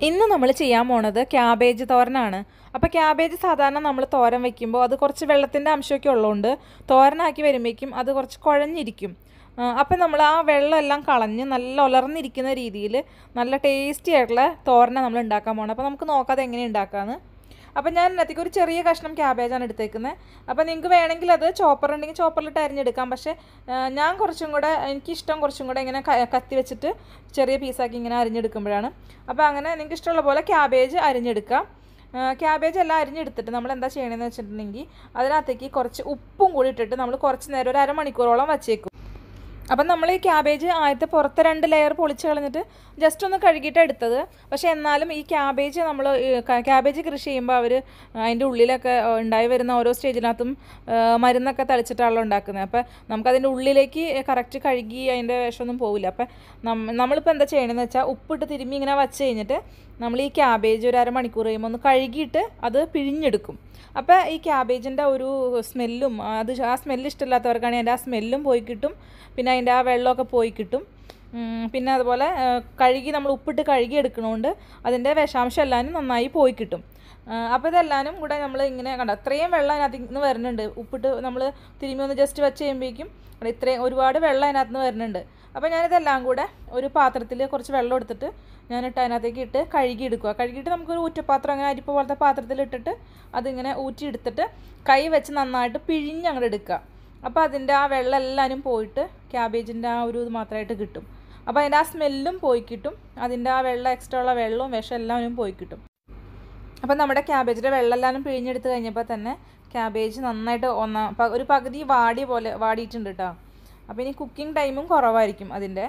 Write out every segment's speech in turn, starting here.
ഇന്ന് നമ്മൾ ചെയ്യാൻ പോണത് ക്യാബേജ് തോരനാണ് അപ്പോൾ ക്യാബേജ് സാധാരണ നമ്മൾ തോരൻ വെക്കുമ്പോൾ അത് കുറച്ച് വെള്ളത്തിൻ്റെ അംശമൊക്കെ ഉള്ളതുകൊണ്ട് തോരനാക്കി വരുമ്പോഴേക്കും അത് കുറച്ച് കുഴഞ്ഞിരിക്കും അപ്പം നമ്മൾ ആ വെള്ളം എല്ലാം കളഞ്ഞ് നല്ല ഉലർന്നിരിക്കുന്ന രീതിയിൽ നല്ല ടേസ്റ്റി ആയിട്ടുള്ള തോരന നമ്മൾ ഉണ്ടാക്കാൻ പോകണം അപ്പോൾ നമുക്ക് നോക്കാതെ എങ്ങനെ ഉണ്ടാക്കാമെന്ന് അപ്പം ഞാൻ അതിലേക്ക് ഒരു ചെറിയ കഷ്ണം ക്യാബേജാണ് എടുത്തേക്കുന്നത് അപ്പോൾ നിങ്ങൾക്ക് വേണമെങ്കിൽ അത് ചോപ്പർ ഉണ്ടെങ്കിൽ ചോപ്പറിലിട്ട് അരിഞ്ഞെടുക്കാം പക്ഷേ ആ, ഞാൻ കുറച്ചും കൂടെ എനിക്കിഷ്ടം കുറച്ചും കൂടെ ഇങ്ങനെ ക- കത്തി വെച്ചിട്ട് ചെറിയ പീസാക്കി ഇങ്ങനെ അരിഞ്ഞെടുക്കുമ്പോഴാണ് അപ്പോൾ അങ്ങനെ നിങ്ങൾക്ക് ഇഷ്ടമുള്ള പോലെ ക്യാബേജ് അരിഞ്ഞെടുക്കാം ആ, ക്യാബേജ് എല്ലാം അരിഞ്ഞെടുത്തിട്ട് നമ്മൾ എന്താ ചെയ്യണമെന്ന് വെച്ചിട്ടുണ്ടെങ്കിൽ അതിനകത്തേക്ക് കുറച്ച് ഉപ്പും കൂടി ഇട്ടിട്ട് നമ്മൾ കുറച്ച് നേരം ഒരു അരമണിക്കൂറോളം വച്ചേക്കും അപ്പം നമ്മൾ ഈ ക്യാബേജ് ആദ്യത്തെ പുറത്തെ രണ്ട് ലെയർ പൊളിച്ച് കളഞ്ഞിട്ട് ജസ്റ്റ് ഒന്ന് കഴുകിയിട്ട് എടുത്തത് പക്ഷേ എന്നാലും ഈ ക്യാബേജ് നമ്മൾ ക്യാബേജ് കൃഷി ചെയ്യുമ്പോൾ അവർ അതിൻ്റെ ഉള്ളിലൊക്കെ ആ, ഉണ്ടായി വരുന്ന ഓരോ സ്റ്റേജിനകത്തും ആ, മരുന്നൊക്കെ തളിച്ചിട്ടാണല്ലോ ഉണ്ടാക്കുന്നത് അപ്പോൾ നമുക്കതിൻ്റെ ഉള്ളിലേക്ക് കറക്റ്റ് കഴുകി അതിൻ്റെ വിഷമൊന്നും പോവില്ല അപ്പം നമ്മ നമ്മളിപ്പോൾ എന്താ ചെയ്യണമെന്ന് വെച്ചാൽ ഉപ്പിട്ട് തിരുമ്മി ഇങ്ങനെ വച്ച് കഴിഞ്ഞിട്ട് നമ്മൾ ഈ ക്യാബേജ് ഒരു അരമണിക്കൂർ കഴിയുമ്പോൾ ഒന്ന് കഴുകിയിട്ട് അത് പിഴിഞ്ഞെടുക്കും അപ്പോൾ ഈ ക്യാബേജിൻ്റെ ഒരു സ്മെല്ലും അത് ആ സ്മെല്ല് ഇഷ്ടമില്ലാത്തവർക്കാണെങ്കിൽ അതിൻ്റെ ആ സ്മെല്ലും പോയി കിട്ടും പിന്നെ അതിൻ്റെ ആ വെള്ളമൊക്കെ പോയി കിട്ടും ഉം, പിന്നെ അതുപോലെ ആ, കഴുകി നമ്മൾ ഉപ്പിട്ട് കഴുകി എടുക്കണോണ്ട് അതിൻ്റെ വിഷാംശം എല്ലാനും നന്നായി പോയി കിട്ടും അപ്പോൾ ഇതെല്ലാനും കൂടെ നമ്മൾ ഇങ്ങനെ കണ്ട അത്രയും വെള്ളം അതിനകത്ത് നിന്ന് വരുന്നുണ്ട് ഉപ്പിട്ട് നമ്മൾ തിരുമ്മി ഒന്ന് ജസ്റ്റ് വെച്ച് കഴിയുമ്പോഴേക്കും അവിടെ ഇത്രയും ഒരുപാട് വെള്ളം അതിനകത്ത് നിന്ന് വരുന്നുണ്ട് അപ്പോൾ ഞാനിതെല്ലാം കൂടെ ഒരു പാത്രത്തിൽ കുറച്ച് വെള്ളം എടുത്തിട്ട് ഞാനിട്ട് അതിനകത്തേക്ക് ഇട്ട് കഴുകി എടുക്കുക കഴുകിയിട്ട് നമുക്കൊരു ഊറ്റപ്പാത്രം അങ്ങനെ അരിപ്പ പോലത്തെ പാത്രത്തിൽ ഇട്ടിട്ട് അതിങ്ങനെ ഊറ്റി എടുത്തിട്ട് കൈ വെച്ച് നന്നായിട്ട് പിഴിഞ്ഞ് അങ്ങോട്ട് എടുക്കുക അപ്പോൾ അതിൻ്റെ ആ വെള്ളം എല്ലാവരും പോയിട്ട് ക്യാബേജിൻ്റെ ആ ഒരു ഇത് മാത്രമായിട്ട് കിട്ടും അപ്പോൾ അതിൻ്റെ ആ സ്മെല്ലും പോയി കിട്ടും അതിൻ്റെ ആ വെള്ളം എക്സ്ട്രാ ഉള്ള വെള്ളവും വിഷം എല്ലാവരും പോയി കിട്ടും അപ്പം നമ്മുടെ ക്യാബേജിൻ്റെ വെള്ളം എല്ലാവരും പിഴിഞ്ഞെടുത്ത് കഴിഞ്ഞപ്പോൾ തന്നെ ക്യാബേജ് നന്നായിട്ട് ഒന്നാ പ- ഒരു പകുതി വാടി പോലെ വാടിയിട്ടുണ്ട് കേട്ടോ അപ്പോൾ ഇനി കുക്കിംഗ് ടൈമും കുറവായിരിക്കും അതിൻ്റെ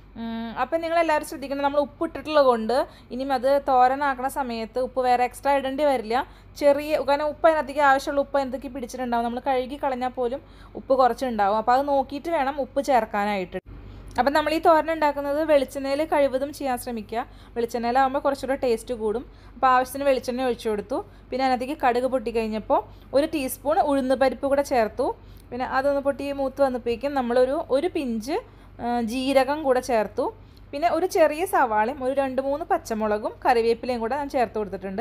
അപ്പം നിങ്ങൾ എല്ലാവരും ശ്രദ്ധിക്കണം നമ്മൾ ഉപ്പ് ഇട്ടിട്ടുള്ളത് കൊണ്ട് ഇനിയും അത് തോരനാക്കണ സമയത്ത് ഉപ്പ് വേറെ എക്സ്ട്രാ ഇടേണ്ടി വരില്ല ചെറിയ കാരണം ഉപ്പ് അതിനകത്തേക്ക് ആവശ്യമുള്ള ഉപ്പ് അതിനകത്തേക്ക് പിടിച്ചിട്ടുണ്ടാവും നമ്മൾ കഴുകി കളഞ്ഞാൽ പോലും ഉപ്പ് കുറച്ചുണ്ടാവും അപ്പോൾ അത് നോക്കിയിട്ട് വേണം ഉപ്പ് ചേർക്കാനായിട്ട് അപ്പം നമ്മൾ ഈ തോരൻ ഉണ്ടാക്കുന്നത് വെളിച്ചെണ്ണയിൽ കഴിവതും ചെയ്യാൻ ശ്രമിക്കുക വെളിച്ചെണ്ണയിലാകുമ്പോൾ കുറച്ചുകൂടെ ടേസ്റ്റ് കൂടും അപ്പോൾ ആവശ്യത്തിന് വെളിച്ചെണ്ണ ഒഴിച്ചു കൊടുത്തു പിന്നെ അതിനകത്തേക്ക് കടുക് പൊട്ടി കഴിഞ്ഞപ്പോൾ ഒരു ടീസ്പൂൺ ഉഴുന്ന് പരിപ്പ് കൂടെ ചേർത്തു പിന്നെ അതൊന്ന് പൊട്ടി മൂത്ത് വന്നപ്പോഴേക്കും നമ്മളൊരു ഒരു പിഞ്ച് ആ, ജീരകം കൂടെ ചേർത്തു പിന്നെ ഒരു ചെറിയ സവാളയും ഒരു രണ്ട് മൂന്ന് പച്ചമുളകും കറിവേപ്പിലയും കൂടെ ഞാൻ ചേർത്ത് കൊടുത്തിട്ടുണ്ട്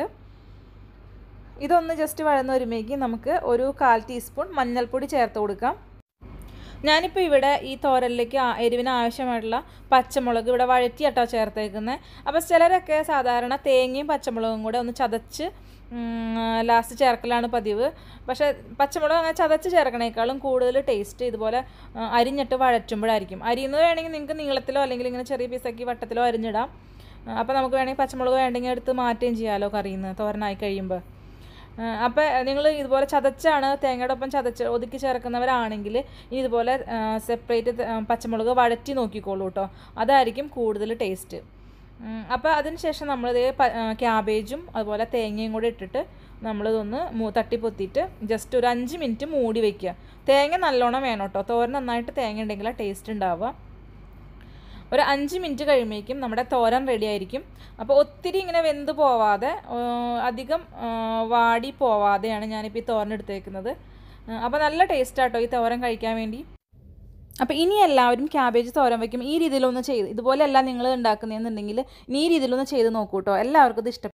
ഇതൊന്ന് ജസ്റ്റ് വഴന്ന് വരുമ്പോഴേക്കും നമുക്ക് ഒരു കാൽ ടീസ്പൂൺ മഞ്ഞൾപ്പൊടി ചേർത്ത് കൊടുക്കാം ഞാനിപ്പോൾ ഇവിടെ ഈ തോരലിലേക്ക് ആ- എരിവിന് ആവശ്യമായിട്ടുള്ള പച്ചമുളക് ഇവിടെ വഴറ്റിയാട്ടോ ചേർത്തേക്കുന്നത് അപ്പോൾ ചിലരൊക്കെ സാധാരണ തേങ്ങയും പച്ചമുളകും കൂടെ ഒന്ന് ചതച്ച് ലാസ്റ്റ് ചേർക്കലാണ് പതിവ് പക്ഷേ പച്ചമുളക് അങ്ങനെ ചതച്ച് ചേർക്കണേക്കാളും കൂടുതൽ ടേസ്റ്റ് ഇതുപോലെ ആ, അരിഞ്ഞിട്ട് വഴറ്റുമ്പോഴായിരിക്കും അരിയുന്നത് വേണമെങ്കിൽ നിങ്ങൾക്ക് നീളത്തിലോ അല്ലെങ്കിൽ ഇങ്ങനെ ചെറിയ പീസാക്കി വട്ടത്തിലോ അരിഞ്ഞിടാം അപ്പോൾ നമുക്ക് വേണമെങ്കിൽ പച്ചമുളക് വേണ്ടെങ്കിൽ എടുത്ത് മാറ്റുകയും ചെയ്യാമല്ലോ കറിയിൽ നിന്ന് തോരനായി കഴിയുമ്പോൾ അപ്പോൾ നിങ്ങൾ ഇതുപോലെ ചതച്ചാണ് തേങ്ങയുടെ ഒപ്പം ചതച്ച് ഒതുക്കി ചേർക്കുന്നവരാണെങ്കിൽ ഇനി ഇതുപോലെ സെപ്പറേറ്റ് പച്ചമുളക് വഴറ്റി നോക്കിക്കോളൂ കേട്ടോ അതായിരിക്കും കൂടുതൽ ടേസ്റ്റ് അപ്പോൾ അതിന് ശേഷം നമ്മളിത് ക്യാബേജും അതുപോലെ തേങ്ങയും കൂടെ ഇട്ടിട്ട് നമ്മളിതൊന്ന് മൂ തട്ടിപ്പൊത്തിയിട്ട് ജസ്റ്റ് ഒരു അഞ്ച് മിനിറ്റ് മൂടി വയ്ക്കുക തേങ്ങ നല്ലോണം വേണം കേട്ടോ തോരൻ നന്നായിട്ട് തേങ്ങ ഉണ്ടെങ്കിലാണ് ടേസ്റ്റ് ഉണ്ടാവുക ഒരു അഞ്ച് മിനിറ്റ് കഴിയുമ്പോഴേക്കും നമ്മുടെ തോരൻ റെഡി ആയിരിക്കും അപ്പോൾ ഒത്തിരി ഇങ്ങനെ വെന്ത് പോവാതെ ആ, അധികം ആ, വാടി പോവാതെയാണ് ഞാനിപ്പോൾ ഈ തോരൻ എടുത്തേക്കുന്നത് അപ്പോൾ നല്ല ടേസ്റ്റാട്ടോ ഈ തോരൻ കഴിക്കാൻ വേണ്ടി അപ്പോൾ ഇനി എല്ലാവരും ക്യാബേജ് തോരൻ വയ്ക്കും ഈ രീതിയിലൊന്ന് ചെയ്ത് ഇതുപോലെയല്ല നിങ്ങൾ ഉണ്ടാക്കുന്നതെന്നുണ്ടെങ്കിൽ ഇനി ഈ രീതിയിലൊന്ന് ചെയ്ത് നോക്കൂ കേട്ടോ എല്ലാവർക്കും ഇത് ഇഷ്ടം